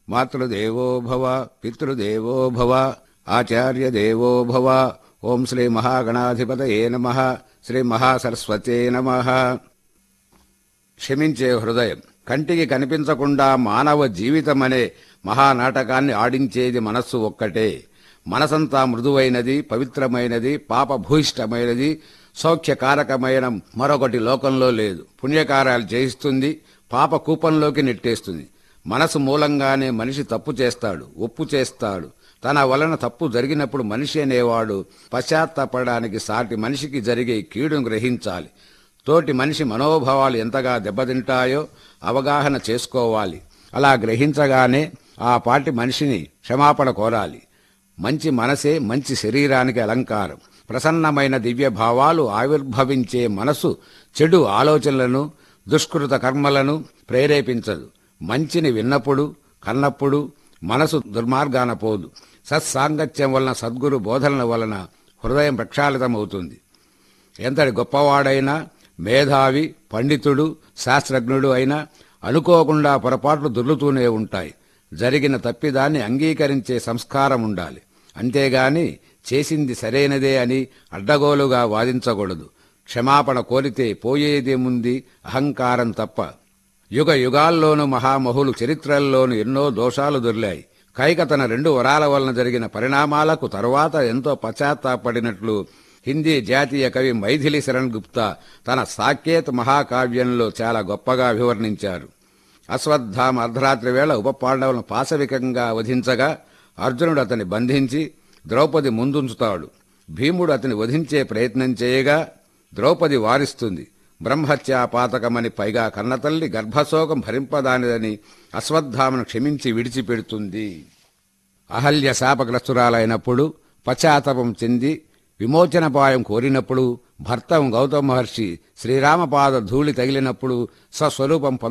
మాతృదేవో భవ పితృదేవో భవ ఆచార్య దేవో భవ ఓం శ్రీ మహాగణాధిపతయే నమ శ్రీ మహాసరస్వతే నమ క్షమించే హృదయం కంటికి కనిపించకుండా మానవ జీవితమనే మహానాటకాన్ని ఆడించేది మనస్సు ఒక్కటే మనసంతా మృదువైనది పవిత్రమైనది పాపభూయిష్టమైనది సౌఖ్యకారకమైన మరొకటి లోకంలో లేదు పుణ్యకార్యాలు చేయిస్తుంది పాప కూపంలోకి నెట్టేస్తుంది మనసు మూలంగానే మనిషి తప్పు చేస్తాడు ఒప్పు చేస్తాడు తన వలన తప్పు జరిగినప్పుడు మనిషి అనేవాడు పశ్చాత్తాపడడానికి సాటి మనిషికి జరిగే కీడును గ్రహించాలి తోటి మనిషి మనోభావాలు ఎంతగా దెబ్బతింటాయో అవగాహన చేసుకోవాలి అలా గ్రహించగానే ఆ పాటి మనిషిని క్షమాపణ కోరాలి మంచి మనసే మంచి శరీరానికి అలంకారం ప్రసన్నమైన దివ్య భావాలు ఆవిర్భవించే మనసు చెడు ఆలోచనలను దుష్కృత కర్మలను ప్రేరేపించదు మంచిని విన్నప్పుడు కన్నప్పుడు మనసు దుర్మార్గాన పోదు సత్సాంగత్యం వలన సద్గురు బోధనల వలన హృదయం ప్రక్షాళితమవుతుంది ఎంతటి గొప్పవాడైనా మేధావి పండితుడు శాస్త్రజ్ఞుడు అయినా అనుకోకుండా పొరపాట్లు దొర్లుతూనే ఉంటాయి జరిగిన తప్పిదాన్ని అంగీకరించే సంస్కారం ఉండాలి అంతేగాని చేసింది సరైనదే అని అడ్డగోలుగా వాదించకూడదు క్షమాపణ కోరితే పోయేదేముంది అహంకారం తప్ప యుగ యుగాల్లోనూ మహామహులు చరిత్రల్లోనూ ఎన్నో దోషాలు దొర్లాయి కైక తన రెండు వరాల వలన జరిగిన పరిణామాలకు తరువాత ఎంతో పశ్చాత్తాపడినట్లు హిందీ జాతీయ కవి మైథిలి శరణ్ గుప్తా తన సాకేత్ మహాకావ్యంలో చాలా గొప్పగా వివరణించారు అశ్వత్థామ అర్ధరాత్రి వేళ ఉప పాండవులను పాశవికంగా వధించగా అర్జునుడు అతని బంధించి ద్రౌపది ముందుంచుతాడు భీముడు అతని వధించే ప్రయత్నం చేయగా ద్రౌపది వారిస్తుంది బ్రహ్మత్యా పాతకమని పైగా కన్నతల్లి గర్భశోకం భరింపదానిదని అశ్వత్థామను క్షమించి విడిచిపెడుతుంది అహల్య శాపగ్రస్తురాలైనప్పుడు పశ్చాత్తాపం చెంది విమోచనపాయం కోరినప్పుడు భర్త గౌతమ మహర్షి శ్రీరామపాద ధూళి తగిలినప్పుడు స్వస్వరూపం పొంద